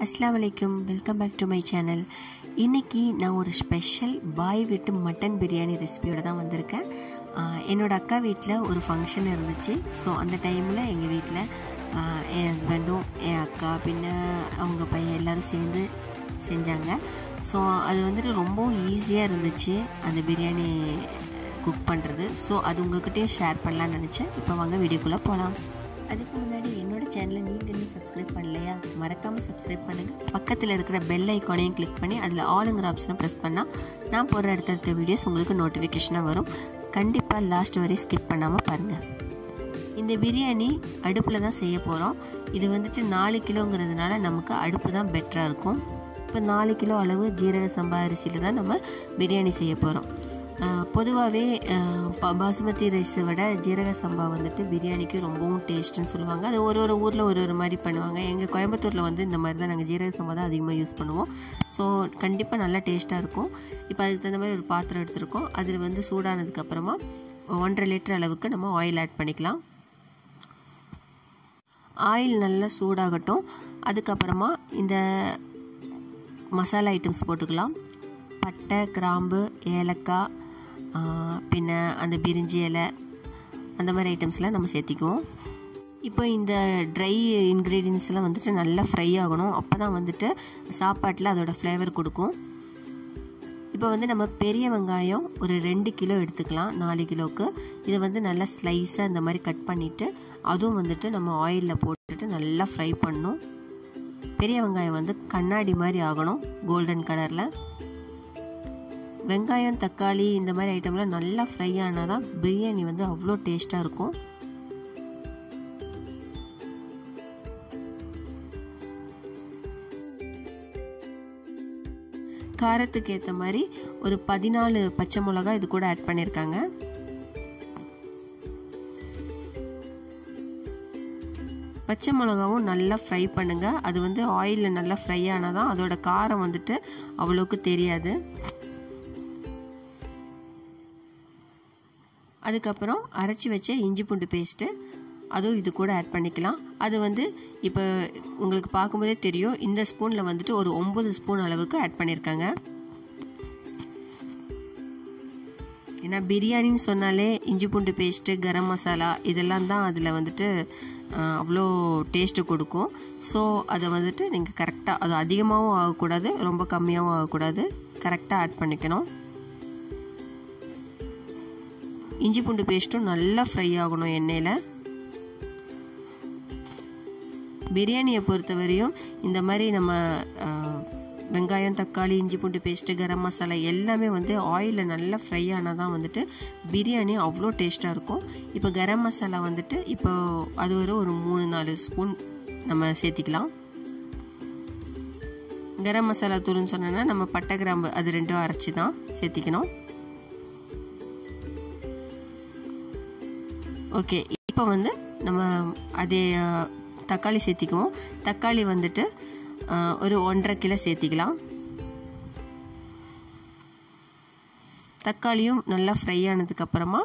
அஸ்லாம் வலைக்கும் welcome back to my channel இன்றைக்கி நான் ஒரு ஸ்பெஷல் பாய் வீட்டு மட்டன் பிரியாணி ரெசிபியோட தான் வந்திருக்கேன் ஆஹ் என்னோட அக்கா வீட்டில் ஒரு ஃபங்க்ஷன் இருந்துச்சு ஸோ அந்த டைமில் எங்கள் வீட்டில் என் ஹஸ்பண்டும் என் அக்கா பின்ன அவங்க பையன் எல்லோரும் சேர்ந்து செஞ்சாங்க ஸோ அது வந்துட்டு ரொம்பவும் ஈஸியாக இருந்துச்சு அந்த பிரியாணி குக் பண்ணுறது ஸோ அது உங்ககிட்டயும் ஷேர் பண்ணலான்னு நினச்சேன் இப்போ வாங்க வீடியோக்குள்ளே போகலாம் அதுக்கு முன்னாடி என்னோட சேனலை நீங்கள் இன்னும் சப்ஸ்கிரைப் பண்ணலையா மறக்காமல் சப்ஸ்கிரைப் பண்ணுங்கள் பக்கத்தில் இருக்கிற பெல் ஐக்கானையும் கிளிக் பண்ணி அதில் ஆளுங்கிற ஆப்ஷனை ப்ரெஸ் பண்ணால் நான் போடுற அடுத்தடுத்த வீடியோஸ் உங்களுக்கு நோட்டிஃபிகேஷனாக வரும் கண்டிப்பாக லாஸ்ட் வரை ஸ்கிப் பண்ணாமல் பாருங்கள் இந்த பிரியாணி அடுப்பில் தான் செய்ய போகிறோம் இது வந்துட்டு நாலு கிலோங்கிறதுனால நமக்கு அடுப்பு தான் பெட்டராக இருக்கும் இப்போ நாலு கிலோ அளவு ஜீரக சம்பா அரிசியில் தான் நம்ம பிரியாணி செய்ய போகிறோம் பொதுவாகவே பாசுமதி ரைஸை விட ஜீரக சம்பா வந்துட்டு பிரியாணிக்கு ரொம்பவும் டேஸ்ட்டுன்னு சொல்லுவாங்க அது ஒரு ஒரு ஊரில் ஒரு ஒரு மாதிரி பண்ணுவாங்க எங்கள் கோயம்புத்தூரில் வந்து இந்த மாதிரி தான் நாங்கள் ஜீரக சம்பா தான் அதிகமாக யூஸ் பண்ணுவோம் ஸோ கண்டிப்பாக நல்லா டேஸ்ட்டாக இருக்கும் இப்போ அதுக்கு தகுந்த மாதிரி ஒரு பாத்திரம் எடுத்திருக்கோம் அதில் வந்து சூடானதுக்கப்புறமா ஒன்றரை லிட்டர் அளவுக்கு நம்ம ஆயில் ஆட் பண்ணிக்கலாம் ஆயில் நல்லா சூடாகட்டும் அதுக்கப்புறமா இந்த மசாலா ஐட்டம்ஸ் போட்டுக்கலாம் பட்டை கிராம்பு ஏலக்காய் பின்ன அந்த பிரிஞ்சி இலை அந்த மாதிரி ஐட்டம்ஸ்லாம் நம்ம சேர்த்திக்குவோம் இப்போ இந்த ட்ரை இன்க்ரீடியன்ஸ் எல்லாம் வந்துட்டு நல்லா ஃப்ரை ஆகணும் அப்போ தான் வந்துட்டு சாப்பாட்டில் அதோட ஃப்ளேவர் கொடுக்கும் இப்போ வந்து நம்ம பெரிய வெங்காயம் ஒரு ரெண்டு கிலோ எடுத்துக்கலாம் நாலு கிலோவுக்கு இதை வந்து நல்லா ஸ்லைஸாக இந்த மாதிரி கட் பண்ணிவிட்டு அதுவும் வந்துட்டு நம்ம ஆயிலில் போட்டுட்டு நல்லா ஃப்ரை பண்ணணும் பெரிய வெங்காயம் வந்து கண்ணாடி மாதிரி ஆகணும் கோல்டன் கலரில் வெங்காயம் தக்காளி இந்த மாதிரி ஐட்டம்லாம் நல்லா ஃப்ரை ஆனால் தான் பிரியாணி வந்து அவ்வளோ டேஸ்ட்டாக இருக்கும் காரத்துக்கு ஏற்ற மாதிரி ஒரு பதினாலு பச்சை மிளகா இது கூட ஆட் பண்ணியிருக்காங்க பச்சை மிளகாவும் நல்லா ஃப்ரை பண்ணுங்கள் அது வந்து ஆயிலில் நல்லா ஃப்ரை ஆனால் தான் அதோட காரம் வந்துட்டு அவ்வளோக்கு தெரியாது அதுக்கப்புறம் அரைச்சி வச்ச இஞ்சி பூண்டு பேஸ்ட்டு அதுவும் இது கூட ஆட் பண்ணிக்கலாம் அது வந்து இப்போ உங்களுக்கு பார்க்கும்போதே தெரியும் இந்த ஸ்பூனில் வந்துட்டு ஒரு ஒம்பது ஸ்பூன் அளவுக்கு ஆட் பண்ணியிருக்காங்க ஏன்னா பிரியாணின்னு சொன்னாலே இஞ்சி பூண்டு பேஸ்ட்டு கரம் மசாலா இதெல்லாம் தான் அதில் வந்துட்டு அவ்வளோ டேஸ்ட்டு கொடுக்கும் ஸோ அதை வந்துட்டு நீங்கள் கரெக்டாக அது அதிகமாகவும் ஆகக்கூடாது ரொம்ப கம்மியாகவும் ஆகக்கூடாது கரெக்டாக ஆட் பண்ணிக்கணும் இஞ்சி பூண்டு பேஸ்ட்டும் நல்லா ஃப்ரை ஆகணும் எண்ணெயில் பிரியாணியை பொறுத்தவரையும் இந்த மாதிரி நம்ம வெங்காயம் தக்காளி இஞ்சி பூண்டு பேஸ்ட்டு கரம் மசாலா எல்லாமே வந்து ஆயிலில் நல்லா ஃப்ரை ஆனால் தான் வந்துட்டு பிரியாணி அவ்வளோ டேஸ்ட்டாக இருக்கும் இப்போ கரம் மசாலா வந்துட்டு இப்போ அது ஒரு ஒரு மூணு நாலு ஸ்பூன் நம்ம சேர்த்திக்கலாம் கரம் மசாலா தூள்னு சொன்னோன்னா நம்ம பட்டை கிராம்பு அது ரெண்டும் அரைச்சி தான் சேர்த்திக்கணும் ஓகே இப்போ வந்து நம்ம அதே தக்காளி சேர்த்திக்குவோம் தக்காளி வந்துட்டு ஒரு ஒன்றரை கிலோ சேர்த்திக்கலாம் தக்காளியும் நல்லா ஃப்ரை ஆனதுக்கப்புறமா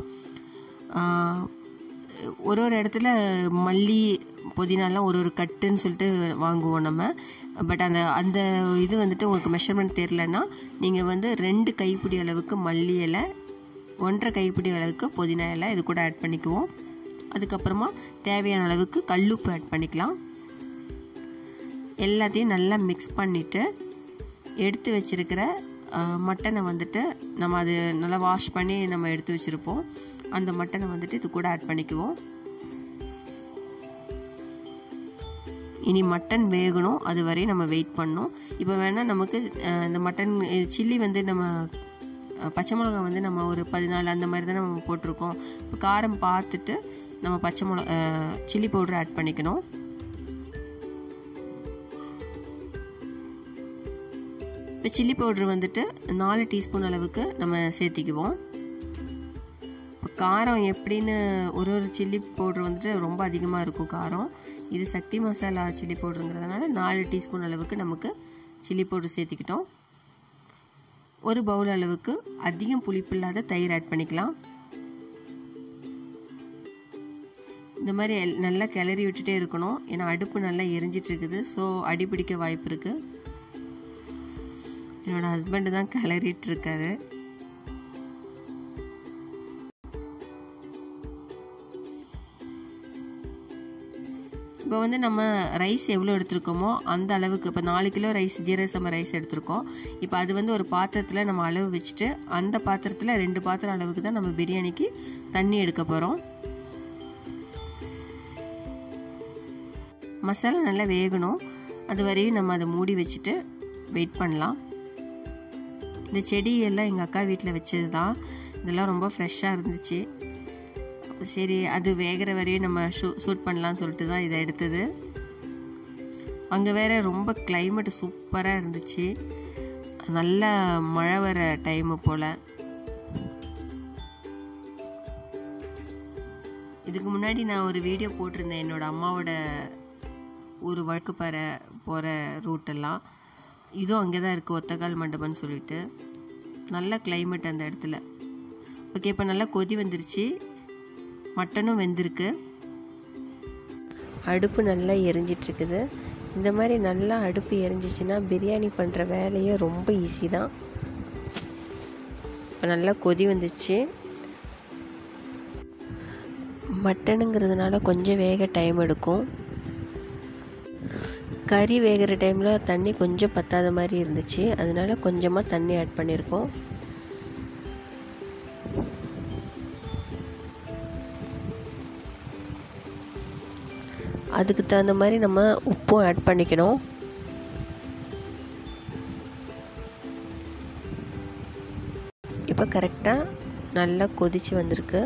ஒரு ஒரு இடத்துல மல்லி புதினாலாம் ஒரு ஒரு கட்டுன்னு சொல்லிட்டு வாங்குவோம் நம்ம பட் அந்த அந்த இது வந்துட்டு உங்களுக்கு மெஷர்மெண்ட் தெரிலன்னா நீங்கள் வந்து ரெண்டு கைப்பிடி அளவுக்கு மல்லி இலை ஒன்றரை கைப்பிடி அளவுக்கு புதினா இலை இது கூட ஆட் பண்ணிக்குவோம் அதுக்கப்புறமா தேவையான அளவுக்கு கல்லுப்பு ஆட் பண்ணிக்கலாம் எல்லாத்தையும் நல்லா மிக்ஸ் பண்ணிவிட்டு எடுத்து வச்சுருக்கிற மட்டனை வந்துட்டு நம்ம அது நல்லா வாஷ் பண்ணி நம்ம எடுத்து வச்சுருப்போம் அந்த மட்டனை வந்துட்டு இது கூட ஆட் பண்ணிக்குவோம் இனி மட்டன் வேகணும் அது வரையும் நம்ம வெயிட் பண்ணணும் இப்போ வேணால் நமக்கு இந்த மட்டன் சில்லி வந்து நம்ம பச்சை மிளகா வந்து நம்ம ஒரு பதினாலு அந்த மாதிரி தான் நம்ம போட்டிருக்கோம் இப்போ காரம் பார்த்துட்டு நம்ம பச்சை மிளகா சில்லி பவுடர் ஆட் பண்ணிக்கணும் இப்போ சில்லி பவுடர் வந்துட்டு நாலு டீஸ்பூன் அளவுக்கு நம்ம சேர்த்திக்குவோம் இப்போ காரம் எப்படின்னு ஒரு ஒரு சில்லி பவுட்ரு வந்துட்டு ரொம்ப அதிகமாக இருக்கும் காரம் இது சக்தி மசாலா சில்லி பவுட்ருங்கிறதுனால நாலு டீஸ்பூன் அளவுக்கு நமக்கு சில்லி பவுட்ரு சேர்த்திக்கிட்டோம் ஒரு பவுல் அளவுக்கு அதிகம் புளிப்பு இல்லாத தயிர் ஆட் பண்ணிக்கலாம் இந்த மாதிரி எல் நல்லா கிளறி விட்டுட்டே இருக்கணும் ஏன்னா அடுப்பு நல்லா எரிஞ்சிட்டு இருக்குது ஸோ அடி பிடிக்க வாய்ப்பு இருக்குது என்னோடய ஹஸ்பண்டு தான் கிளறிட்டு இருக்காரு இப்போ வந்து நம்ம ரைஸ் எவ்வளோ எடுத்திருக்கோமோ அந்த அளவுக்கு இப்போ நாலு கிலோ ரைஸ் ஜீரக சம்பா ரைஸ் எடுத்திருக்கோம் இப்போ அது வந்து ஒரு பாத்திரத்தில் நம்ம அளவு வச்சுட்டு அந்த பாத்திரத்தில் ரெண்டு பாத்திரம் அளவுக்கு தான் நம்ம பிரியாணிக்கு தண்ணி எடுக்க போகிறோம் மசாலா நல்லா வேகணும் அது வரையும் நம்ம அதை மூடி வச்சுட்டு வெயிட் பண்ணலாம் இந்த செடி எல்லாம் எங்கள் அக்கா வீட்டில் வச்சது தான் இதெல்லாம் ரொம்ப ஃப்ரெஷ்ஷாக இருந்துச்சு சரி அது வேகிற வரையும் நம்ம ஷூ ஷூட் பண்ணலாம்னு சொல்லிட்டு தான் இதை எடுத்தது அங்கே வேற ரொம்ப கிளைமேட் சூப்பராக இருந்துச்சு நல்ல மழை வர டைமு போல் இதுக்கு முன்னாடி நான் ஒரு வீடியோ போட்டிருந்தேன் என்னோடய அம்மாவோட ஊர் வழக்குப்பாறை போகிற ரூட்டெல்லாம் இதுவும் அங்கே தான் இருக்குது ஒத்தக்கால் மண்டபம்னு சொல்லிட்டு நல்ல கிளைமேட் அந்த இடத்துல ஓகே இப்போ நல்லா கொதி வந்துருச்சு மட்டனும் வெந்திருக்கு அடுப்பு நல்லா எரிஞ்சிட்ருக்குது இந்த மாதிரி நல்லா அடுப்பு எரிஞ்சிச்சின்னா பிரியாணி பண்ணுற வேலையே ரொம்ப ஈஸி தான் இப்போ நல்லா கொதி வந்துச்சு மட்டனுங்கிறதுனால கொஞ்சம் வேக டைம் எடுக்கும் கறி வேகிற டைமில் தண்ணி கொஞ்சம் பத்தாத மாதிரி இருந்துச்சு அதனால கொஞ்சமாக தண்ணி ஆட் பண்ணியிருக்கோம் அதுக்கு தகுந்த மாதிரி நம்ம உப்பும் ஆட் பண்ணிக்கணும் இப்போ கரெக்டாக நல்லா கொதிச்சு வந்திருக்கு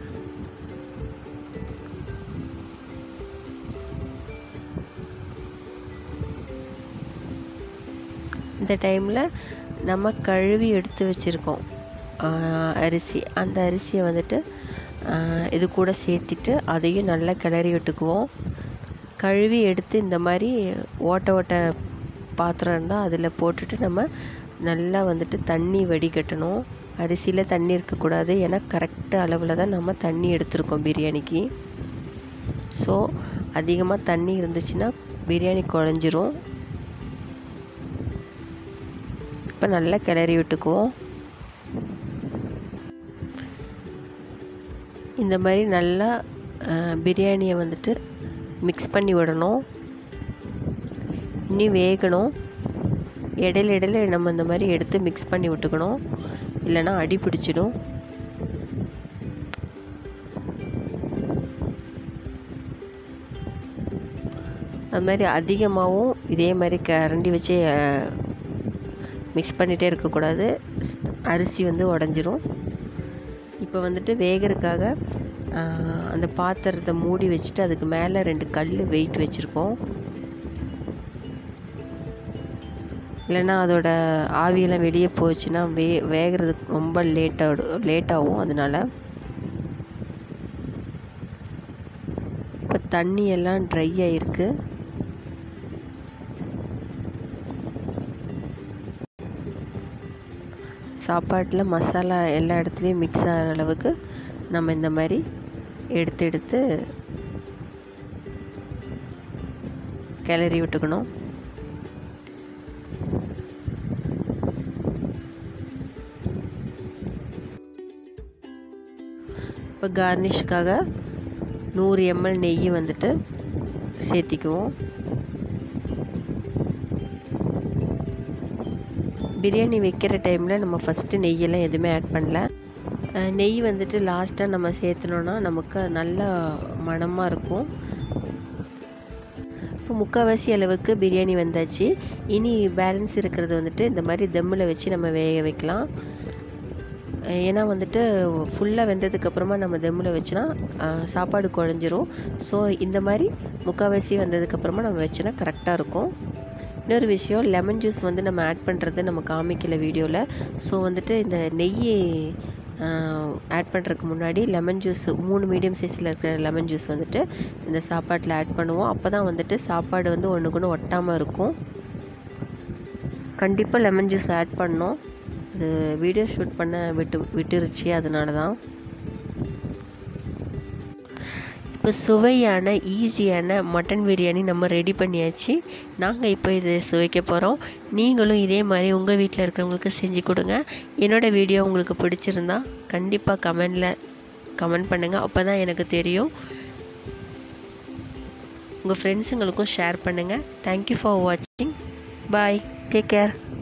இந்த டைமில் நம்ம கழுவி எடுத்து வச்சுருக்கோம் அரிசி அந்த அரிசியை வந்துட்டு இது கூட சேர்த்திட்டு அதையும் நல்லா கிளறி விட்டுக்குவோம் கழுவி எடுத்து இந்த மாதிரி ஓட்ட ஓட்ட பாத்திரம் இருந்தால் அதில் போட்டுட்டு நம்ம நல்லா வந்துட்டு தண்ணி வடிகட்டணும் அரிசியில் தண்ணி இருக்கக்கூடாது ஏன்னா கரெக்டு அளவில் தான் நம்ம தண்ணி எடுத்திருக்கோம் பிரியாணிக்கு ஸோ அதிகமாக தண்ணி இருந்துச்சுன்னா பிரியாணி குழஞ்சிரும் இப்போ நல்லா கிளறி விட்டுக்குவோம் இந்த மாதிரி நல்லா பிரியாணியை வந்துட்டு மிக்ஸ் பண்ணி விடணும் இன்னும் வேகணும் இடையில இடையில நம்ம இந்த மாதிரி எடுத்து மிக்ஸ் பண்ணி விட்டுக்கணும் இல்லைன்னா அடி பிடிச்சிடும் அது மாதிரி அதிகமாகவும் இதே மாதிரி கரண்டி வச்சு மிக்ஸ் பண்ணிகிட்டே இருக்கக்கூடாது அரிசி வந்து உடஞ்சிரும் இப்போ வந்துட்டு வேகிறதுக்காக அந்த பாத்திரத்தை மூடி வச்சுட்டு அதுக்கு மேலே ரெண்டு கல் வெயிட் வச்சுருக்கோம் இல்லைன்னா அதோட ஆவியெல்லாம் வெளியே போச்சுன்னா வே வேகிறதுக்கு ரொம்ப லேட்டாக லேட்டாகும் அதனால் இப்போ தண்ணி எல்லாம் ட்ரை ஆகிருக்கு சாப்பாட்டில் மசாலா எல்லா இடத்துலையும் மிக்ஸ் ஆகிற அளவுக்கு நம்ம இந்த மாதிரி எடுத்து எடுத்து கிளறி விட்டுக்கணும் இப்போ கார்னிஷ்காக நூறு எம்எல் நெய் வந்துட்டு சேர்த்திக்குவோம் பிரியாணி வைக்கிற டைமில் நம்ம ஃபஸ்ட்டு நெய்யெல்லாம் எதுவுமே ஆட் பண்ணல நெய் வந்துட்டு லாஸ்ட்டாக நம்ம சேர்த்துனோன்னா நமக்கு நல்ல மணமாக இருக்கும் இப்போ முக்கால்வாசி அளவுக்கு பிரியாணி வந்தாச்சு இனி பேலன்ஸ் இருக்கிறது வந்துட்டு இந்த மாதிரி தம்மில் வச்சு நம்ம வேக வைக்கலாம் ஏன்னா வந்துட்டு ஃபுல்லாக வெந்ததுக்கப்புறமா நம்ம தம்மில் வச்சோன்னா சாப்பாடு குழஞ்சிரும் ஸோ இந்த மாதிரி முக்கால்வாசி வந்ததுக்கப்புறமா நம்ம வச்சோன்னா கரெக்டாக இருக்கும் இன்னொரு விஷயம் லெமன் ஜூஸ் வந்து நம்ம ஆட் பண்ணுறது நம்ம காமிக்கல வீடியோவில் ஸோ வந்துட்டு இந்த நெய் ஆட் பண்ணுறதுக்கு முன்னாடி லெமன் ஜூஸ் மூணு மீடியம் சைஸில் இருக்கிற லெமன் ஜூஸ் வந்துட்டு இந்த சாப்பாட்டில் ஆட் பண்ணுவோம் அப்போ தான் வந்துட்டு சாப்பாடு வந்து ஒன்றுக்கு ஒன்று ஒட்டாமல் இருக்கும் கண்டிப்பாக லெமன் ஜூஸ் ஆட் பண்ணோம் அது வீடியோ ஷூட் பண்ண விட்டு விட்டுருச்சு அதனால தான் இப்போ சுவையான ஈஸியான மட்டன் பிரியாணி நம்ம ரெடி பண்ணியாச்சு நாங்கள் இப்போ இதை சுவைக்க போகிறோம் நீங்களும் இதே மாதிரி உங்கள் வீட்டில் இருக்கிறவங்களுக்கு செஞ்சு கொடுங்க என்னோடய வீடியோ உங்களுக்கு பிடிச்சிருந்தா கண்டிப்பாக கமெண்டில் கமெண்ட் பண்ணுங்கள் அப்போ தான் எனக்கு தெரியும் உங்கள் ஃப்ரெண்ட்ஸுங்களுக்கும் ஷேர் பண்ணுங்கள் தேங்க்யூ ஃபார் வாட்சிங் பாய் டேக் கேர்